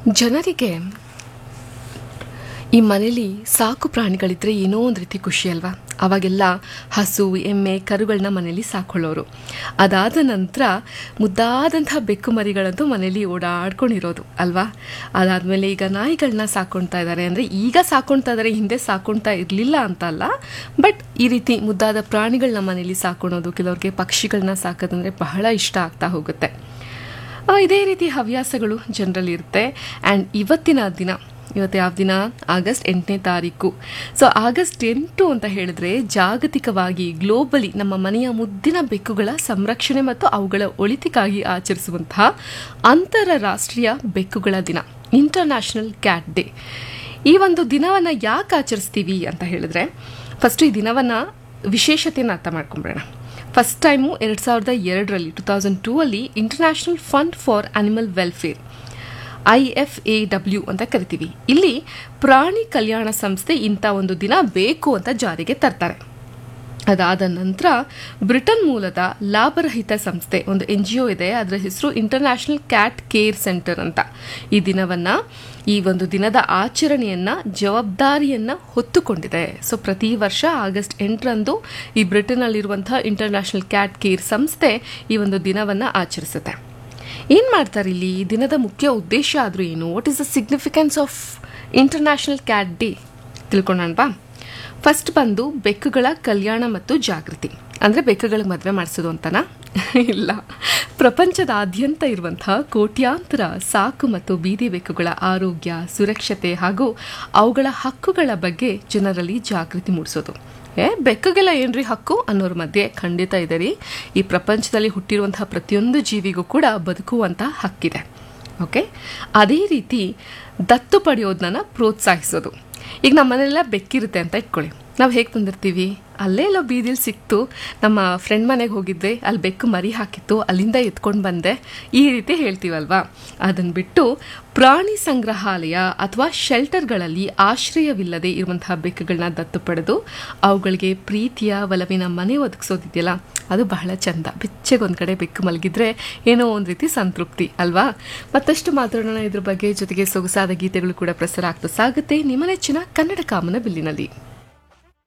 ಜನರಿಗೆ ಈ ಮನೇಲಿ ಸಾಕು ಪ್ರಾಣಿಗಳಿದ್ರೆ ಏನೋ ಒಂದು ರೀತಿ ಖುಷಿ ಅಲ್ವಾ ಅವಾಗೆಲ್ಲ ಹಸು ಎಮ್ಮೆ ಕರುಗಳನ್ನ ಮನೇಲಿ ಸಾಕೊಳ್ಳೋರು ಅದಾದ ನಂತರ ಮುದ್ದಾದಂಥ ಬೆಕ್ಕು ಮರಿಗಳಂತೂ ಮನೇಲಿ ಓಡಾಡ್ಕೊಂಡಿರೋದು ಅಲ್ವಾ ಅದಾದಮೇಲೆ ಈಗ ನಾಯಿಗಳನ್ನ ಸಾಕೊಳ್ತಾ ಇದ್ದಾರೆ ಅಂದರೆ ಈಗ ಸಾಕೊಳ್ತಾ ಇದ್ದಾರೆ ಹಿಂದೆ ಸಾಕೊಳ್ತಾ ಇರಲಿಲ್ಲ ಅಂತ ಅಲ್ಲ ಬಟ್ ಈ ರೀತಿ ಮುದ್ದಾದ ಪ್ರಾಣಿಗಳನ್ನ ಮನೇಲಿ ಸಾಕೊಳೋದು ಕೆಲವ್ರಿಗೆ ಪಕ್ಷಿಗಳನ್ನ ಸಾಕೋದಂದರೆ ಬಹಳ ಇಷ್ಟ ಆಗ್ತಾ ಹೋಗುತ್ತೆ ಆ, ಇದೇ ರೀತಿ ಹವ್ಯಾಸಗಳು ಜನರಲ್ಲಿ ಇರುತ್ತೆ ಆ್ಯಂಡ್ ಇವತ್ತಿನ ದಿನ ಇವತ್ತು ಯಾವ ದಿನ ಆಗಸ್ಟ್ ಎಂಟನೇ ತಾರೀಕು ಸೊ ಆಗಸ್ಟ್ ಎಂಟು ಅಂತ ಹೇಳಿದ್ರೆ ಜಾಗತಿಕವಾಗಿ ಗ್ಲೋಬಲಿ ನಮ್ಮ ಮನೆಯ ಮುದ್ದಿನ ಬೆಕ್ಕುಗಳ ಸಂರಕ್ಷಣೆ ಮತ್ತು ಅವುಗಳ ಒಳಿತಿಗಾಗಿ ಆಚರಿಸುವಂತಹ ಅಂತಾರಾಷ್ಟ್ರೀಯ ಬೆಕ್ಕುಗಳ ದಿನ ಇಂಟರ್ನ್ಯಾಷನಲ್ ಕ್ಯಾಟ್ ಡೇ ಈ ಒಂದು ದಿನವನ್ನು ಯಾಕೆ ಆಚರಿಸ್ತೀವಿ ಅಂತ ಹೇಳಿದ್ರೆ ಫಸ್ಟು ಈ ದಿನವನ್ನು ವಿಶೇಷತೆಯನ್ನು ಅರ್ಥ ಮಾಡ್ಕೊಂಬಿಡೋಣ ಫಸ್ಟ್ ಟೈಮು ಎರಡು ಸಾವಿರದ ಎರಡರಲ್ಲಿ ಟು ತೌಸಂಡ್ ಟೂ ಅಲ್ಲಿ international fund for animal welfare I F A W ಅಂತ ಕರಿತೀವಿ ಇಲ್ಲಿ ಪ್ರಾಣಿ ಕಲ್ಯಾಣ ಸಂಸ್ಥೆ ಇಂಥ ಒಂದು ದಿನ ಬೇಕು ಅಂತ ಜಾರಿಗೆ ತರ್ತಾರೆ ಅದಾದ ನಂತರ ಬ್ರಿಟನ್ ಮೂಲದ ಲಾಭರಹಿತ ಸಂಸ್ಥೆ ಒಂದು ಎನ್ ಜಿ ಒ ಇದೆ ಅದರ ಹೆಸರು ಇಂಟರ್ನ್ಯಾಷನಲ್ ಕ್ಯಾಟ್ ಕೇರ್ ಸೆಂಟರ್ ಅಂತ ಈ ದಿನವನ್ನ ಈ ಒಂದು ದಿನದ ಆಚರಣೆಯನ್ನ ಜವಾಬ್ದಾರಿಯನ್ನ ಹೊತ್ತುಕೊಂಡಿದೆ ಸೊ ಪ್ರತಿ ವರ್ಷ ಆಗಸ್ಟ್ ಎಂಟರಂದು ಈ ಬ್ರಿಟನ್ನಲ್ಲಿರುವಂತಹ ಇಂಟರ್ನ್ಯಾಷನಲ್ ಕ್ಯಾಟ್ ಕೇರ್ ಸಂಸ್ಥೆ ಈ ಒಂದು ದಿನವನ್ನ ಆಚರಿಸುತ್ತೆ ಏನ್ ಮಾಡ್ತಾರೆ ಇಲ್ಲಿ ಈ ದಿನದ ಮುಖ್ಯ ಉದ್ದೇಶ ಆದ್ರೂ ಏನು what is the significance of international cat day ತಿಳ್ಕೊಳ್ಳೋಣವಾ ಫಸ್ಟ್ ಬಂದು ಬೆಕ್ಕುಗಳ ಕಲ್ಯಾಣ ಮತ್ತು ಜಾಗೃತಿ ಅಂದರೆ ಬೆಕ್ಕುಗಳಿಗೆ ಮದುವೆ ಮಾಡಿಸೋದು ಅಂತನಾ ಇಲ್ಲ ಪ್ರಪಂಚದಾದ್ಯಂತ ಇರುವಂತಹ ಕೋಟ್ಯಾಂತರ ಸಾಕು ಮತ್ತು ಬೀದಿ ಬೆಕ್ಕುಗಳ ಆರೋಗ್ಯ ಸುರಕ್ಷತೆ ಹಾಗೂ ಅವುಗಳ ಹಕ್ಕುಗಳ ಬಗ್ಗೆ ಜನರಲ್ಲಿ ಜಾಗೃತಿ ಮೂಡಿಸೋದು ಏ ಬೆಕ್ಕುಗೆಲ್ಲ ಏನ್ರಿ ಹಕ್ಕು ಅನ್ನೋರ ಮಧ್ಯೆ ಖಂಡಿತ ಇದೆ ರೀ ಈ ಪ್ರಪಂಚದಲ್ಲಿ ಹುಟ್ಟಿರುವಂತಹ ಪ್ರತಿಯೊಂದು ಜೀವಿಗೂ ಕೂಡ ಬದುಕುವಂತಹ ಹಕ್ಕಿದೆ ಓಕೆ ಅದೇ ರೀತಿ ದತ್ತು ಪಡೆಯೋದನ್ನ ಪ್ರೋತ್ಸಾಹಿಸೋದು ಈಗ ನಮ್ಮ ಮನೆಯಲ್ಲ ಬೆಕ್ಕಿರುತ್ತೆ ಅಂತ ಇಟ್ಕೊಳ್ಳಿ ನಾವು ಹೇಗೆ ತಂದಿರ್ತೀವಿ ಅಲ್ಲೇ ಎಲ್ಲೋ ಬೀದಿಲಿ ಸಿಕ್ತು ನಮ್ಮ ಫ್ರೆಂಡ್ ಮನೆಗೆ ಹೋಗಿದ್ದೆ ಅಲ್ಲಿ ಬೆಕ್ಕು ಮರಿ ಹಾಕಿತ್ತು ಅಲ್ಲಿಂದ ಎತ್ಕೊಂಡು ಬಂದೆ ಈ ರೀತಿ ಹೇಳ್ತೀವಲ್ವಾ ಅದನ್ನು ಬಿಟ್ಟು ಪ್ರಾಣಿ ಸಂಗ್ರಹಾಲಯ ಅಥವಾ ಶೆಲ್ಟರ್ಗಳಲ್ಲಿ ಆಶ್ರಯವಿಲ್ಲದೆ ಇರುವಂತಹ ಬೆಕ್ಕುಗಳನ್ನ ದತ್ತು ಪಡೆದು ಅವುಗಳಿಗೆ ಪ್ರೀತಿಯ ಒಲವಿನ ಮನೆ ಒದಗಿಸೋದಿದೆಯಲ್ಲ ಅದು ಬಹಳ ಚಂದ ಬೆಚ್ಚಗೆ ಒಂದು ಕಡೆ ಬೆಕ್ಕು ಮಲಗಿದ್ರೆ ಏನೋ ಒಂದು ರೀತಿ ಸಂತೃಪ್ತಿ ಅಲ್ವಾ ಮತ್ತಷ್ಟು ಮಾತಾಡೋಣ ಇದ್ರ ಬಗ್ಗೆ ಜೊತೆಗೆ ಸೊಗಸಾದ ಗೀತೆಗಳು ಕೂಡ ಪ್ರಸಾರ ಆಗ್ತಾ ಸಾಗುತ್ತೆ ನಿಮ್ಮ ನೆಚ್ಚಿನ ಕನ್ನಡ ಕಾಮನ ಬಿಲ್ಲಿನಲ್ಲಿ